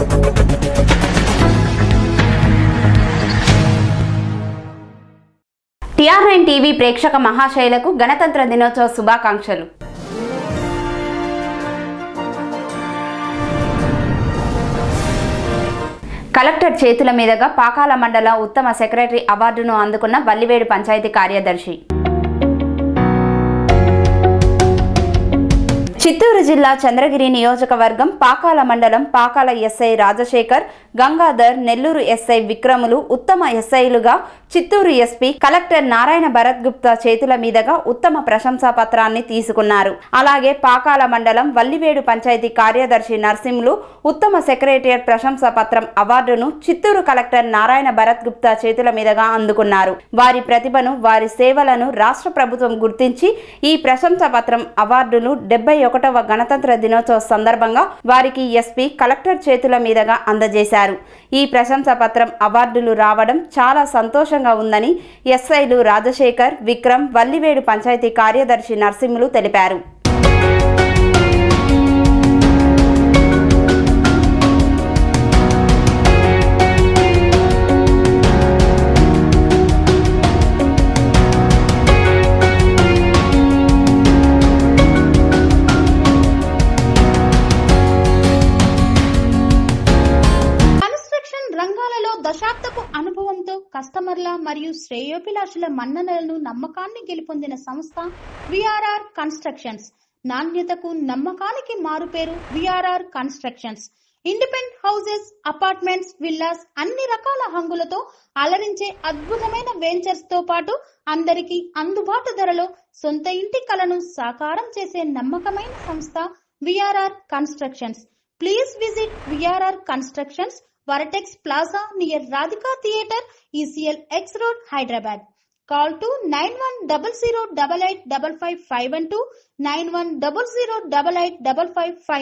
TR nine TV ప్రేక్షక మహాశైలకు గణతంత్ర దినోత్సవ శుభాకాంక్షలు కలెక్టర్ చేతుల మీదుగా పాకాల మండల ఉత్తమ సెక్రటరీ అవార్డును అందుకున్న వల్లివేడు పంచాయతీ కార్యదర్శి చిత్తూరు జిల్లా చంద్రగిరి నియోజకవర్గం పాకాల మండలం పాకాల ఎస్ఐ రాజశేఖర్ గంగాధర్ నెల్లూరు ఎస్ఐ విక్రములు ఉత్తమ ఎస్ఐలుగా చిత్తూరు ఎస్పీ కలెక్టర్ నారాయణ భరత్ గుప్తా చేతుల మీదుగా ఉత్తమ ప్రశంసా పత్రాన్ని తీసుకున్నారు అలాగే పాకాల మండలం వల్లివేడు పంచాయతీ కార్యదర్శి నర్సింహులు ఉత్తమ సెక్రటరియట్ ప్రశంసా పత్రం అవార్డును చిత్తూరు కలెక్టర్ నారాయణ భరత్ గుప్తా చేతుల మీదుగా అందుకున్నారు వారి ప్రతిభను వారి సేవలను రాష్ట్ర ప్రభుత్వం గుర్తించి ఈ ప్రశంసా పత్రం అవార్డును డెబ్బై ఒకటవ గణతంత్ర దినోత్సవ సందర్భంగా వారికి ఎస్పీ కలెక్టర్ చేతుల మీదుగా అందజేశారు ఈ ప్రశంసా పత్రం అవార్డులు రావడం చాలా సంతోషంగా ఉందని ఎస్ఐలు రాజశేఖర్ విక్రమ్ వల్లివేడు పంచాయతీ కార్యదర్శి నరసింహులు తెలిపారు కన్స్ట్రక్షన్ రంగాలలో దశాబ్దపు అనుభవంతో కస్టమర్ల మరియు శ్రేయోభిలాషుల మన్ననలను నమ్మకాన్ని గెలుపొందిన సంస్థ విఆర్ఆర్ కన్స్ట్రక్షన్స్ నాణ్యతకు నమ్మకానికి మారుపేరు VRR constructions independent houses apartments villas అన్ని రకాల హంగులతో అలరించే అద్భుతమైన వెంచర్స్ తో పాటు అందరికీ అందుబాటు ధరలో సొంత ఇంటి కలను సాకారం చేసే నమ్మకమైన సంస్థ VRR constructions Please visit VRR Constructions, Varatex Plaza near Radhika Theatre, ECL X Road, Hyderabad. Call to 9100885551 91008855